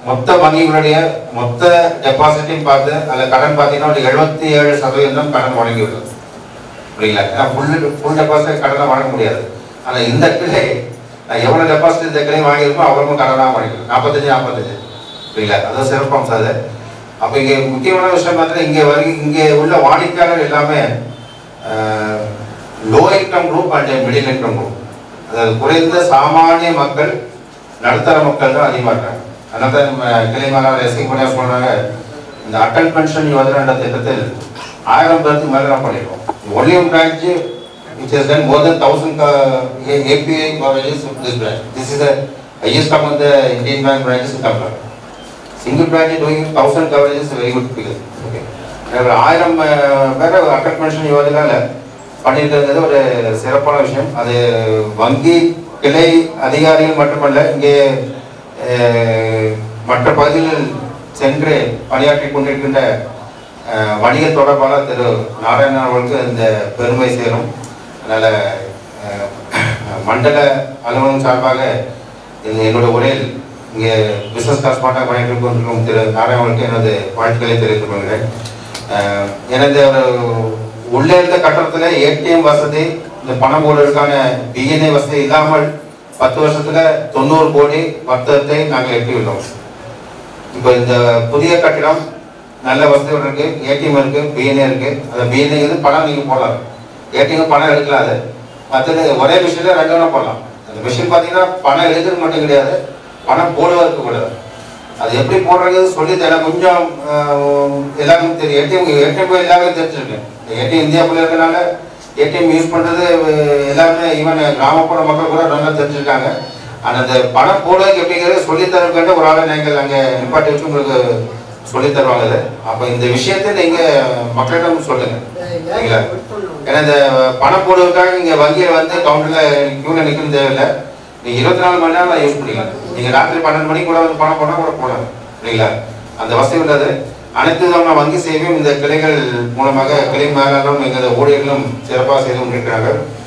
மொத்த வங்கிகளுடைய மொத்த டெபாசிட்டையும் பார்த்து அதில் கடன் பார்த்தீங்கன்னா ஒரு எழுபத்தி ஏழு சதவீதம் கடன் வழங்கி விடுது புரியல ஏன்னா ஃபுல் ஃபுல் டெபாசிட் கடனை வழங்க முடியாது ஆனால் இந்த கிளை நான் எவ்வளோ டெபாசிட் இந்த கிளை வாங்கியிருக்கோ அவருக்கும் கடனாக வாங்கிக்கலாம் நாற்பத்தஞ்சு நாற்பத்தஞ்சு புரியல அதான் சிறப்பம்சம் அது அப்போ இங்கே முக்கியமான விஷயம் பார்த்தீங்கன்னா இங்கே வரி இங்கே உள்ள வாடிக்கையாளர் எல்லாமே low income group and middle income group அதாவது குறைந்த சாமானிய மக்கள் நடுத்தர மக்கள் தான் அதிகமாக இருக்காங்க அதனால தான் நம்ம கிளை மேலாளர் எஸ்ஐ கூட சொல்றாங்க இந்த அட்டல் பென்ஷன் யோஜனா திட்டத்தில் ஆயிரம் பேருக்கு மேலே தான் பண்ணியிருக்கோம் only one branch which has done more than thousand uh, API coverages of this branch. This is the highest among the Indian bank branches in Tamil Nadu. Single branch doing thousand coverage is a very good figure. Okay. ஒரு ஆயிரம் அஹ், பேரை Atal pension யோஜனால பண்ணியிருக்கிறது ஒரு சிறப்பான விஷயம் அது வங்கி கிளை அதிகாரிகள் மட்டுமல்ல இங்கே அஹ், மற்ற பகுதிகளில் சென்று பணியாற்றி கொண்டிருக்கின்ற அஹ், வணிக தொடர்பாளர் திரு நாராயணன் அவர்களுக்கு இந்த பெருமை சேரும் அதனால அஹ், மண்டல அலுவலகம் சார்பாக இந்த என்னோட உரையில் இங்கே பிசினஸ் காஸ்மாட்டாக பணியாற்றி கொண்டிருக்கும் திரு நாராயணன் அவர்களுக்கு எனது வாழ்த்துக்களை தெரிவித்துக் கொள்கிறேன் அஹ், எனது ஒரு உள்ளே இருந்த கட்டடத்தில் ஏடிஎம் வசதி இந்த பணம் போடுவதற்கான டிஎன்ஏ வசதி இல்லாமல் பத்து வருஷத்துல தொண்ணூறு கோடி வர்த்தகத்தை நாங்கள் எட்டியுள்ளோம் இப்போ இந்த புதிய கட்டிடம் நல்ல வசதியோட இருக்கு ஏடிஎம் இருக்கு பிஎன்ஏ இருக்கு அந்த பிஎன்ஏ இது பணம் நீங்க போடலாம் ஏடிஎம் பணம் எடுக்கலாம் அது மற்றது ஒரே மிஷினில் ரெண்டு வேணா போடலாம் அந்த மிஷின் பார்த்தீங்கன்னா பணம் எழுதுறது மட்டும் கிடையாது பணம் போடுவதற்கு கூடாது அது எப்படி போடுறது சொல்லி தர கொஞ்சம் ஆஹ், எல்லாருக்கும் தெரியும் ஏடிஎம் ஏடிஎம் எல்லாருக்கும் தெரிஞ்சிருக்கு ஏடிஎம் இந்தியாவுக்குள்ள இருக்கனால ஏடிஎம் யூஸ் பண்றது அஹ், எல்லாருமே ஈவன் கிராமப்புற மக்கள் கூட நல்லா தெரிஞ்சிருக்காங்க ஆனால் அந்த பணம் போடுறதுக்கு எப்படிங்கிறது சொல்லி தரக்கிட்ட ஒரு ஆளை நீங்கள் அங்கே நிப்பாட்டி வச்சு உங்களுக்கு சொல்லி தருவாங்க அது அப்போ இந்த விஷயத்தை நீங்க மக்களிடம் சொல்லுங்க சரிங்களா ஏன்னா இந்த பணம் போடுவதற்காக நீங்க வங்கியில வந்து கவுண்டர்ல கியூல நிற்கணும் தேவையில்லை நீங்க இருபத்தி நாலு மணி நேரம் யூஸ் பண்ணிக்கலாம் நீங்க ராத்திரி பன்னெண்டு மணிக்கு கூட வந்து பணம் போனா கூட போடலாம் சரிங்களா அந்த வசதி உள்ளது அனைத்து விதமான வங்கி சேவையும் இந்த கிளைகள் மூலமாக கிளை மேலாளரும் எங்கள் ஊழியர்களும் சிறப்பாக செய்து கொண்டிருக்கிறாங்க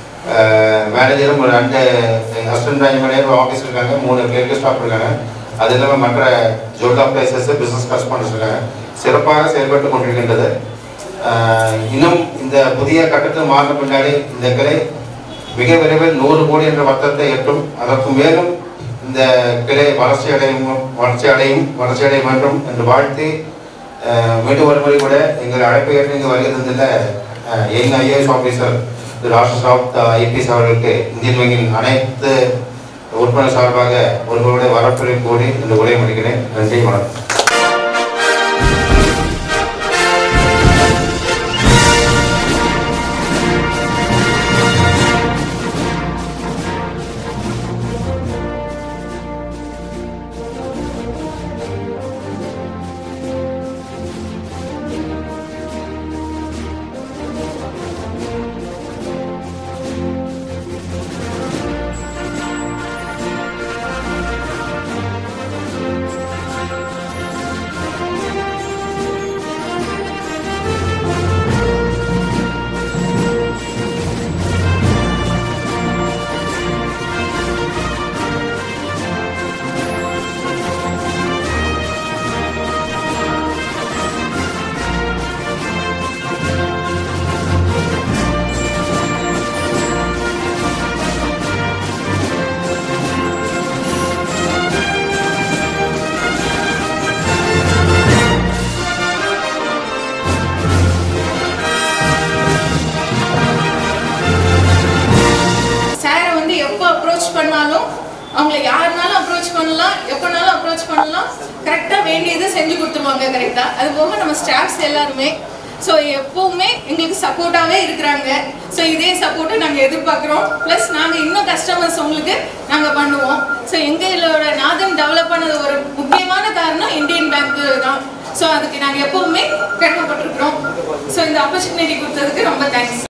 அஹ் மேனேஜரும் ஒரு ரெண்டு அசிஸ்டன்ட் பிரான்ச் மேனேஜர் ஆஃபீஸ் இருக்காங்க மூணு கிளினிக்கல் ஸ்டாஃப் இருக்காங்க அது இல்லாமல் மற்ற ஜோல்டா பிளேசஸ் பிசினஸ் கரஸ்பாண்டன்ஸ் இருக்காங்க சிறப்பாக செயல்பட்டு கொண்டிருக்கின்றது அஹ் இன்னும் இந்த புதிய கட்டத்தில் மாறின பின்னாடி இந்த கிளை மிக விரைவில் நூறு கோடி என்ற வர்த்தகத்தை எட்டும் அதற்கு மேலும் இந்த கிளை வளர்ச்சி அடையும் வளர்ச்சி அடையும் வளர்ச்சி அடைய வேண்டும் என்று வாழ்த்தி அஹ் மீண்டும் ஒரு முறை கூட எங்கள் அழைப்பை ஏற்று இங்கு வருகை தந்துள்ள அஹ், எங் ஐஏஎஸ் ஆஃபீஸர் திரு ஆஷிஷ் ராவத் ஐபிஎஸ் அவர்களுக்கு இந்தியன் வங்கியின் அனைத்து உறுப்பினர் சார்பாக ஒருவருடைய வரப்புரை கூறி இந்த உரையை முடிக்கிறேன் நன்றி வணக்கம் சாரை வந்து எப்போ அப்ரோச் பண்ணாலும் அவங்கள யாருனாலும் அப்ரோச் பண்ணலாம் எப்போனாலும் அப்ரோச் பண்ணலாம் கரெக்டாக வேண்டியதை செஞ்சு கொடுத்துருவாங்க கரெக்டாக அது போக நம்ம ஸ்டாஃப்ஸ் எல்லாருமே ஸோ எப்பவுமே எங்களுக்கு சப்போர்ட்டாகவே இருக்கிறாங்க ஸோ இதே சப்போர்ட்டை நாங்கள் எதிர்பார்க்குறோம் ப்ளஸ் நாங்கள் இன்னும் கஸ்டமர்ஸ் உங்களுக்கு நாங்கள் பண்ணுவோம் ஸோ எங்களோட நாதன் டெவலப் பண்ணது ஒரு முக்கியமான காரணம் இந்தியன் பேங்க் தான் ஸோ அதுக்கு நாங்கள் எப்பவுமே கடமைப்பட்டிருக்கிறோம் ஸோ இந்த ஆப்பர்ச்சுனிட்டி கொடுத்ததுக்கு ரொம்ப தேங்க்ஸ்